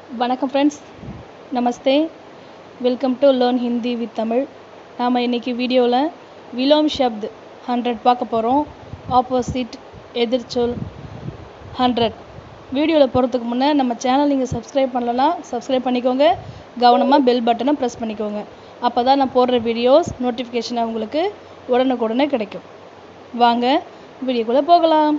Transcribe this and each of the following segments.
வணக்கம் friends namaste welcome to learn Hindi with Tamil நாம் இன்னைக்கு வீடியோவில் விலோம் ஷப்த் ஹண்ட்ரட் பார்க்க போகிறோம் ஆப்போசிட் எதிர்ச்சொல் ஹண்ட்ரட் வீடியோவில் போகிறதுக்கு முன்னே நம்ம சேனல் நீங்கள் சப்ஸ்கிரைப் பண்ணலன்னா சப்ஸ்கிரைப் பண்ணிக்கோங்க கவனமாக பெல் பட்டனை ப்ரெஸ் பண்ணிக்கோங்க அப்போ தான் நான் போடுற வீடியோஸ் நோட்டிஃபிகேஷனாக உங்களுக்கு உடனுக்குடனே கிடைக்கும் வாங்க வீடியோக்குள்ளே போகலாம்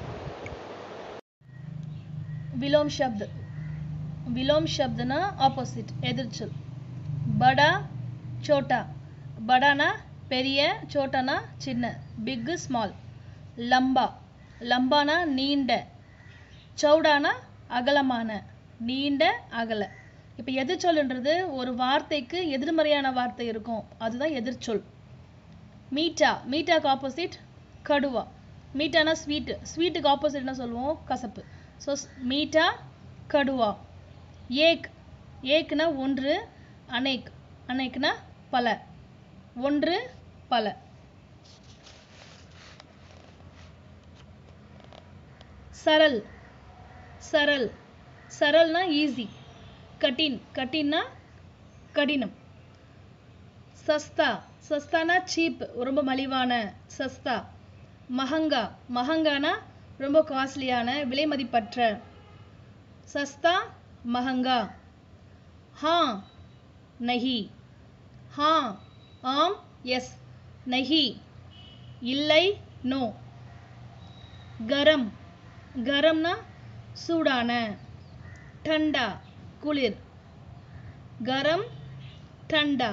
विलोम शब्द विलोम शब्द ना ऑपोजिट எதிர்ச்சொல் बड़ा छोटा बड़ाனா பெரிய சோட்டானா சின்ன பிக் ஸ்மால் லம்பா லம்பானா நீண்ட சௌடானா அகலமான நீண்ட அகல இப்போ எதிர்ச்சொல்ன்றது ஒரு வார்த்தைக்கு எதிர்மறையான வார்த்தை இருக்கும் அதுதான் எதிர்ச்சொல் மீட்டா மீட்டாக்கு ஆப்போசிட் கடுவா மீட்டானா ஸ்வீட் ஸ்வீட்டுக்கு ஆப்போசிட் என்ன சொல்லுவோம் கசப்பு ஸோ மீட்டா கடுவா ஏக் ஏக்னா ஒன்று அனேக் அனேக்னா பல ஒன்று பல சரல் சரல் சரல்னா ஈஸி கட்டின் கட்டின்னா கடினம் சஸ்தா சஸ்தானா சீப் ரொம்ப மலிவான சஸ்தா மஹங்கா மஹங்கானா ரொம்ப காஸ்ட்லியான விலை மதிப்பற்ற சஸ்தா மஹங்கா ஹா நஹி ஹா ஆம் எஸ் நஹி இல்லை நோ கரம் கரம்னா சூடான டண்டா குளிர் கரம் டண்டா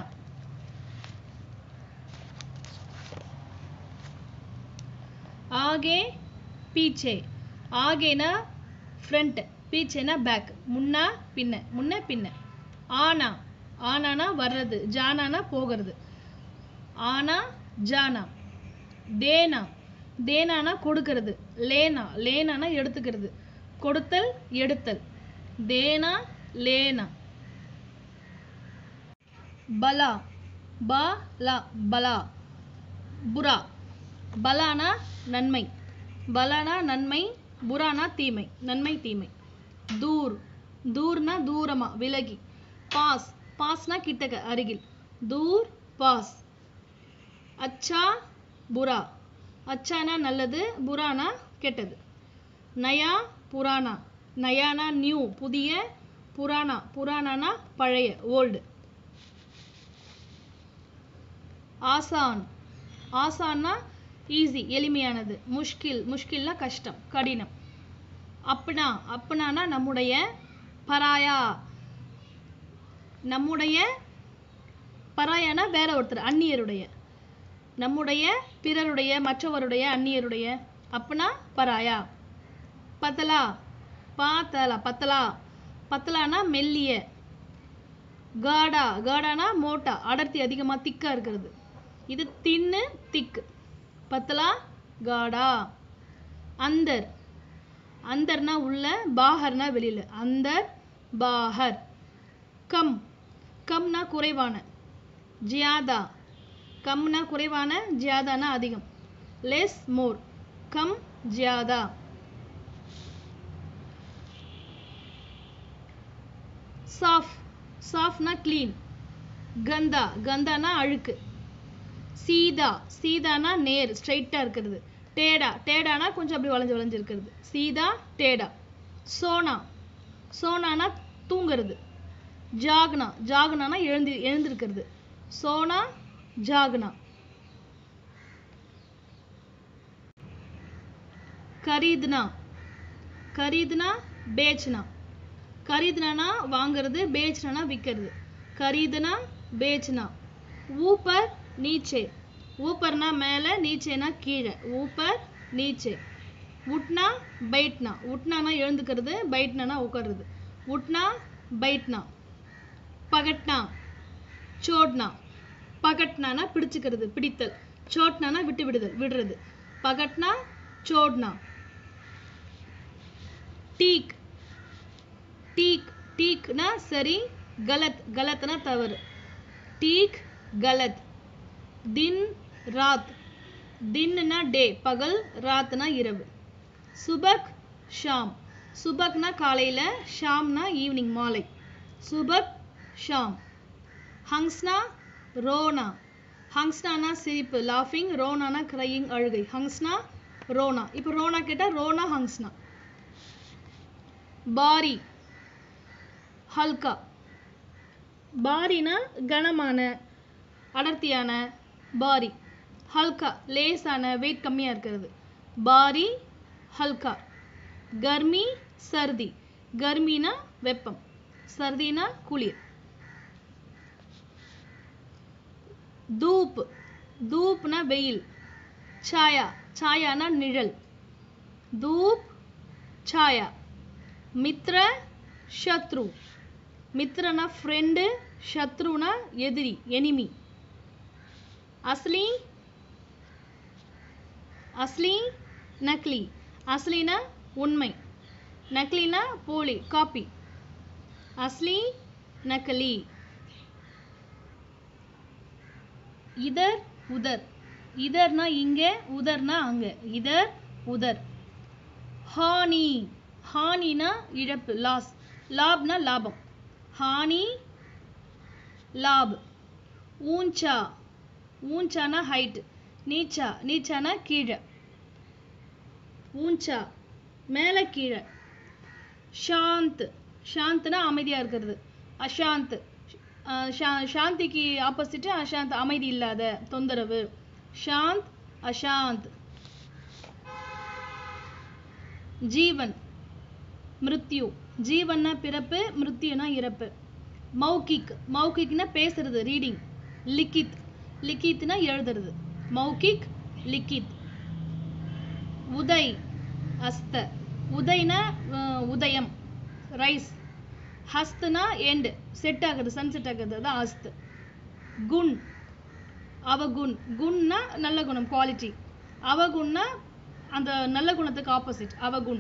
ஆகே பீச்சே ஆகேனா ஃப்ரண்ட் பீச்சேனா பேக் முன்னா பின்ன முன்ன பின்ன ஆனா ஆனானா வர்றது ஜானானா போகிறது ஆனா ஜானா தேனா தேனானா கொடுக்கிறது லேனா லேனானா எடுத்துக்கிறது கொடுத்தல் எடுத்தல் தேனா லேனா பலா பா லா பலா புரா பலானா நன்மை பலானா நன்மை புரானா தீமை நன்மை தீமை தூர் தூர்னா தூரமா விலகி பாஸ் பாஸ்னா கிட்டக்க அருகில் தூர் பாஸ் அச்சா புரா அச்சானா நல்லது புரானா கெட்டது நயா புராணா நயானா நியூ புதிய புராணா புராணானா பழைய ஓல்டு ஆசான் ஆசான்னா ஈஸி எளிமையானது முஷ்கில் முஷ்கில்னா கஷ்டம் கடினம் அப்னா அப்னானா நம்முடைய பராயா நம்முடைய பராயானா வேற ஒருத்தர் அந்நியருடைய நம்முடைய பிறருடைய மற்றவருடைய அந்நியருடைய அப்னா பராயா பத்தலா பாத்தலா பத்தலா பத்தலானா மெல்லிய காடா காடானா மோட்டா அடர்த்தி அதிகமாக திக்கா இருக்கிறது இது தின்னு திக்கு பத்தலா காடா அந்தர் அந்தர்னா உள்ள பாகர்னா வெளியில அந்தர் பாகர் கம் கம்னா குறைவான ஜியாதா கம்னா குறைவான ஜியாதானா அதிகம் லெஸ் மோர் கம் ஜியாதா சாஃப் சாஃப்னா க்ளீன் கந்தா கந்தானா அழுக்கு சீதா சீதானா நேர் ஸ்ட்ரைட்டா இருக்கிறது டேடா டேடானா கொஞ்சம் அப்படி வளைஞ்சு வளைஞ்சு இருக்கிறது சீதா டேடா சோனா சோனானா தூங்குறது ஜாக்னா ஜாக்னானா எழுந்து எழுந்திருக்கிறது சோனா ஜாக்னா கரீத்னா கரீத்னா பேச்னா கரீத்னா வாங்குறது பேச்னா விற்கிறது கரீதுனா பேச்னா ஊப்பர் நீச்சே ஊப்பர்னா மேலே நீச்சேனா கீழே ஊப்பர் நீச்சே உட்னா பைட்னா உட்னானா எழுந்துக்கிறது பைட்னா உட்காருறது உட்னா பைட்னா பகட்னா சோட்னா பகட்னானா பிடிச்சுக்கிறது பிடித்தல் சோட்னானா விட்டு விடுதல் விடுறது பகட்னா சோட்னா டீக் டீக் டீக்னா சரி கலத் கலத்னா தவறு டீக் கலத் தின் ராத் தின்னா டே பகல் ராத்னா இரவு சுபக் ஷாம் சுபக்னா காலையில ஷாம்னா ஈவினிங் மாலை சுபக் ஷாம் ஹங்ஸ்னா ரோனா ஹங்ஸ்னானா சிரிப்பு லாஃபிங் ரோனானா கிரையிங் அழுகை ஹங்ஸ்னா ரோனா இப்போ ரோனா கேட்டா ரோனா ஹங்ஸ்னா பாரி ஹல்கா பாரினா கனமான அடர்த்தியான பாரி ஹல்கா லேசான வெயிட் கம்மியா இருக்கிறது பாரி ஹல்கா கர்மி சர்தி கர்மினா வெப்பம் சர்தினா குளிர் தூப் தூப்னா வெயில் சாயா சாயானா நிழல் தூப் சாயா மித்ர சத்ரு மித்ரனா ஃப்ரெண்டு சத்ருனா எதிரி எனிமி அஸ்லி அஸ்லி நக்லி அஸ்லினா உண்மை நக்லினா போலி காப்பி அஸ்லி நக்கலி இதர் உதர் இதர்னா இங்க உதர்னா அங்க இதர் உதர் ஹானி ஹானினா இழப்பு லாஸ் லாப்னா லாபம் ஹானி லாப் ஊஞ்சா ஊஞ்சானா ஹைட் நீச்சா நீச்சானா கீழே ஊஞ்சா மேலே கீழே ஷாந்த் ஷாந்த்னா அமைதியா இருக்கிறது அஷாந்த் அஹ் சா- சாந்திக்கு ஆப்போசிட் அசாந்த் அமைதி இல்லாத தொந்தரவு சாந்த் அசாந்த் ஜீவன் மிருத்யு ஜீவன்னா பிறப்பு மிருத்யுனா இறப்பு மௌகிக் மௌகிக்னா பேசுறது ரீடிங் லிக்கித் லிக்கித்னா எழுதுறது மௌகிக் லிக்கித் உதய் அஸ்த உதய்னா அஹ், உதயம் ரைஸ் ஹஸ்த்னா எண்ட் செட் ஆகுது சன் செட் ஆகுது அதான் ஹஸ்த் குண் அவகுண் குண்னா நல்ல குணம் குவாலிட்டி அவகுண்னா அந்த நல்ல குணத்துக்கு ஆப்போசிட் அவகுண்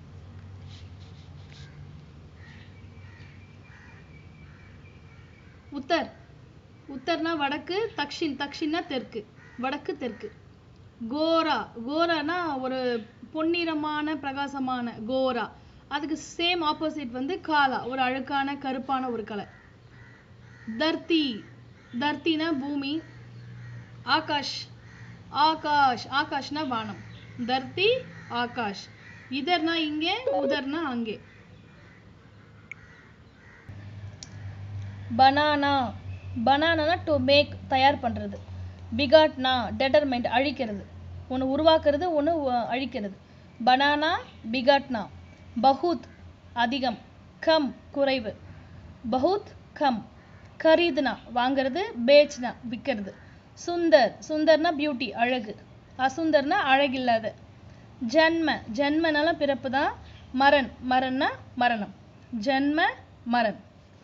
உத்தர் உத்தர்னா வடக்கு தக்ஷின் தக்ஷின்னா தெற்கு வடக்கு தெற்கு கோரா கோரானா ஒரு பொன்னிறமான பிரகாசமான கோரா அதுக்கு சேம் ஆப்போசிட் வந்து காலா ஒரு அழுக்கான கருப்பான ஒரு கலர் தர்த்தி தர்த்தினா பூமி ஆகாஷ் ஆகாஷ் ஆகாஷ்னா வானம் தர்த்தி ஆகாஷ் இதர்னா இங்கே உதர்னா அங்கே பனானா பனானா டு மேக் தயார் பண்றது பிகாட்னா டெட்டர்மெண்ட் அழிக்கிறது ஒன்று உருவாக்குறது ஒன்று அழிக்கிறது பனானா பிகாட்னா பஹூத் அதிகம் கம் குறைவு பஹூத் கம் கரீதுனா வாங்குறது பேச்னா விற்கிறது சுந்தர் சுந்தர்னா பியூட்டி அழகு அசுந்தர்னா அழகில்லாத ஜன்ம ஜன்மனால பிறப்பு தான் மரண் மரண்னா மரணம் ஜன்ம மரண்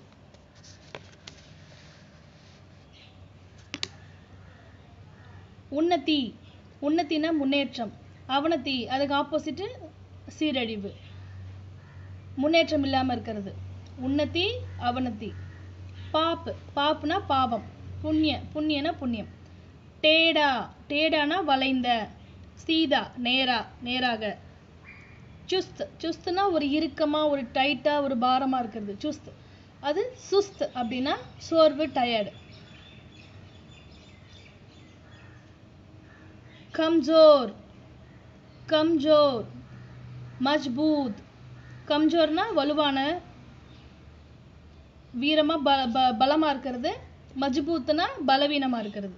உன்னதி உன்னத்தினா முன்னேற்றம் அவனத்தி அதுக்கு ஆப்போசிட் சீரழிவு முன்னேற்றம் இல்லாம இருக்கிறது உன்னதி அவனத்தி பாப் பாப்னா பாவம் புண்ணிய புண்ணியனா புண்ணியம் டேடா டேடானா வளைந்த சீதா நேரா நேராக சுஸ்த் சுஸ்த்னா ஒரு இறுக்கமா ஒரு டைட்டா ஒரு பாரமா இருக்கிறது சுஸ்த் அது சுஸ்த் அப்படின்னா சோர்வு டயர்டு கம்ஜோர் கம்ஜோர் மஜ்பூத் கம்ஜோர்னா வலுவான வீரமா ப ப- பலமா இருக்கிறது மஜ்பூத்னா பலவீனமா இருக்கிறது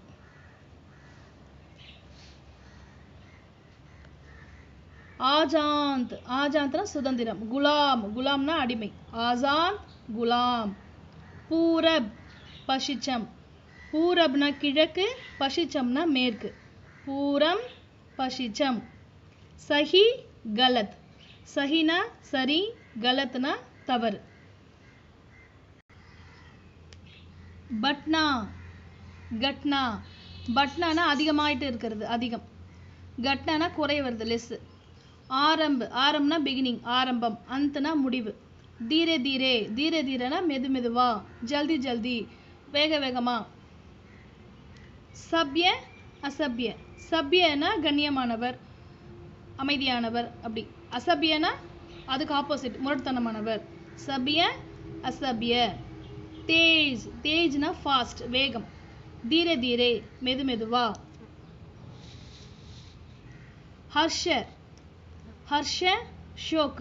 ஆஜாந்த் ஆஜாந்த்னா சுதந்திரம் குலாம் குலாம்னா அடிமை ஆசாந்த் குலாம் பூரப் பசிச்சம் பூரப்னா கிழக்கு பசிச்சம்னா மேற்கு பூரம் பசிச்சம் சஹி கலத் சஹினா சரி கலத்னா தவறு பட்னா கட்னா பட்னானா அதிகமாயிட்டு இருக்கிறது அதிகம் கட்னானா குறைய வருது லெஸ் ஆரம்பு ஆரம்னா பிகினிங் ஆரம்பம் அந்தனா முடிவு தீரே தீரே தீரே தீரனா மெது மெதுவா ஜல்தி ஜல்தி வேக வேகமா சப்ய அசப்ய சப்யனா கண்ணியமானவர் அமைதியானவர் அப்படி அசபியனா அதுக்கு ஆப்போசிட் முரட்டுத்தனமானவர் சபிய அசபிய தேஜ் தேஜ்னா ஃபாஸ்ட் வேகம் தீரே தீரே மெது மெதுவா ஹர்ஷ ஹர்ஷ ஷோக்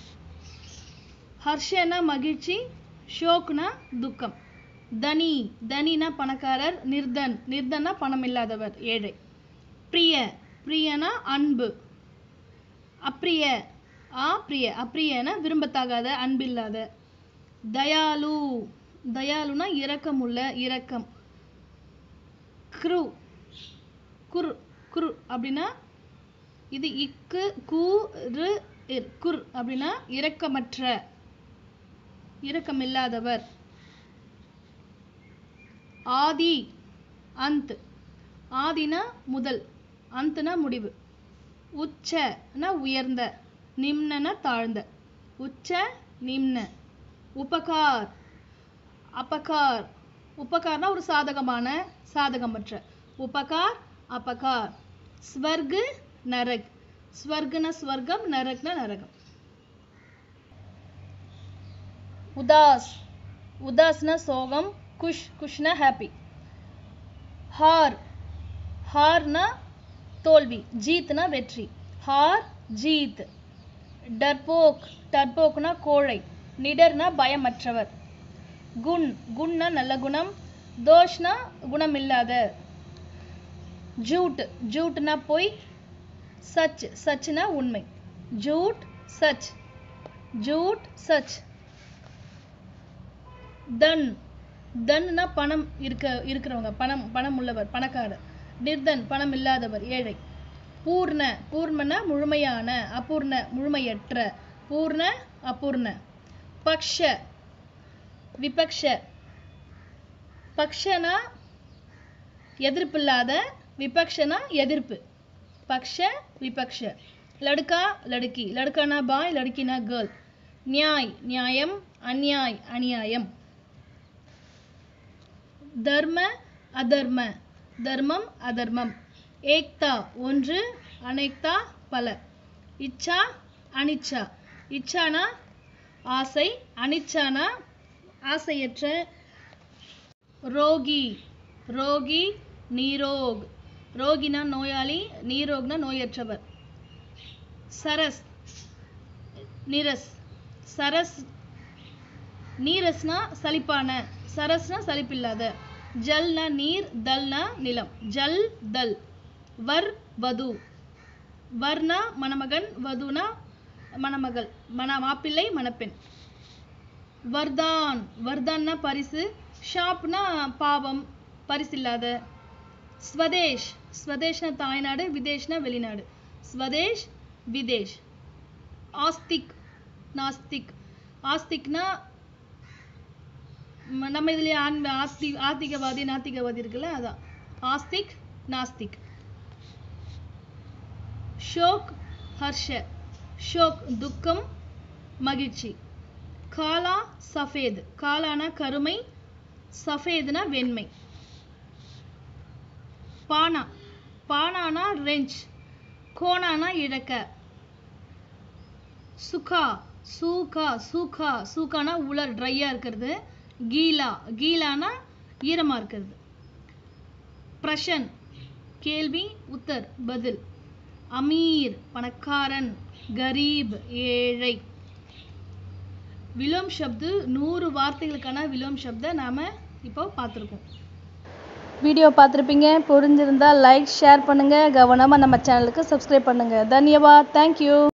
ஹர்ஷனா மகிழ்ச்சி ஷோக்னா துக்கம் தனி தனினா பணக்காரர் நிர்தன் நிர்தன்னா பணம் இல்லாதவர் ஏழை பிரிய பிரியனா அன்பு அப்பிரிய ஆ பிரிய அப்பிரியனா விரும்பத்தகாத அன்பில்லாத தயாலு தயாலுனா இரக்கமுள்ள இரக்கம் குரு குர் குர் அப்படின்னா இது இக்கு கு ரு இர் குர் அப்படின்னா இரக்கமற்ற இரக்கமில்லாதவர் ஆதி அந்த் ஆதினா முதல் அந்த்னா முடிவு உச்சனா உயர்ந்த நிம்னனா தாழ்ந்த உச்ச நிம்ன உபகார் அபகார் உபகார்னா ஒரு சாதகமான சாதகமற்ற உபகார் அபகார் ஸ்வர்கு நரக் ஸ்வர்குனா ஸ்வர்க்கம் நரக்னா நரகம் உதாஸ் உதாஸ்னா சோகம் குஷ் குஷ்னா ஹாப்பி ஹார் ஹார்னா தோல்வி ஜீத்னா வெற்றி ஹார் ஜீத் டர்போக் டர்போக்னா கோழை நிடர்னா பயமற்றவர் குண் குண்னா நல்ல குணம் தோஷ்னா குணமில்லாத ஜூட் ஜூட்னா பொய் சச் சச்னா உண்மை ஜூட் சச் ஜூட் சச் தன் தன்னா பணம் இருக்க இருக்கிறவங்க பணம் பணம் உள்ளவர் பணக்காரர் நிர்தன் பணம் இல்லாதவர் ஏழை பூர்ண பூர்ணனா முழுமையான அபூர்ண முழுமையற்ற பூர்ண அபூர்ண பக்ஷ விபக்ஷ பக்ஷனா எதிர்ப்பில்லாத விபக்ஷனா எதிர்ப்பு பக்ஷ விபக்ஷ லடுக்கா லடுக்கி லடுக்கானா பாய் லடுக்கினா கேர்ள் நியாய் நியாயம் அந்நியாய் அநியாயம் தர்ம அதர்ம தர்மம் அதர்மம் ஏக்தா ஒன்று அனைக்தா பல இச்சா அனிச்சா இச்சானா ஆசை அனிச்சானா ஆசையற்ற ரோகி ரோகி நீரோக் ரோகினா நோயாளி நீரோக்னா நோயற்றவர் சரஸ் நிரஸ் சரஸ் நீரஸ்னா சலிப்பான சரஸ்னா சலிப்பில்லாத ஜல்னா நீர் தல்னா நிலம் ஜல் தல் வர் வது வர்னா மணமகன் வதுனா மணமகள் மண மாப்பிள்ளை மணப்பெண் வர்தான் வர்தான்னா பரிசு ஷாப்னா பாவம் பரிசில்லாத ஸ்வதேஷ் ஸ்வதேஷ்னா தாய்நாடு விதேஷ்னா வெளிநாடு ஸ்வதேஷ் விதேஷ் ஆஸ்திக் நாஸ்திக் ஆஸ்திக்னா ம- நம்ம இதுலயே ஆன் ஆஸ்தி ஆத்திகவாதி நாத்திகவாதி இருக்குல்ல அதான் ஆஸ்திக் நாஸ்திக் ஷோக் ஹர்ஷ ஷோக் துக்கம் மகிழ்ச்சி காலா சஃபேத் காலானா கருமை சஃபேதுனா வெண்மை பானா பானானா ரெஞ்ச் கோணானா இழக்க சுகா சூகா சூகா சூகானா உலர் ட்ரையா இருக்கிறது கீலா கீலானா ஈரமா இருக்கிறது பிரஷன் கேள்வி உத்தர் பதில் அமீர் பணக்காரன் கரீப் ஏழை விலோம் சப்து நூறு வார்த்தைகளுக்கான விலோம் சப்த நாம இப்போ பார்த்துருக்கோம் வீடியோ பார்த்துருப்பீங்க புரிஞ்சிருந்தா லைக் ஷேர் பண்ணுங்கள் கவனமாக நம்ம சேனலுக்கு சப்ஸ்கிரைப் பண்ணுங்கள் தன்யவாத் தேங்க்யூ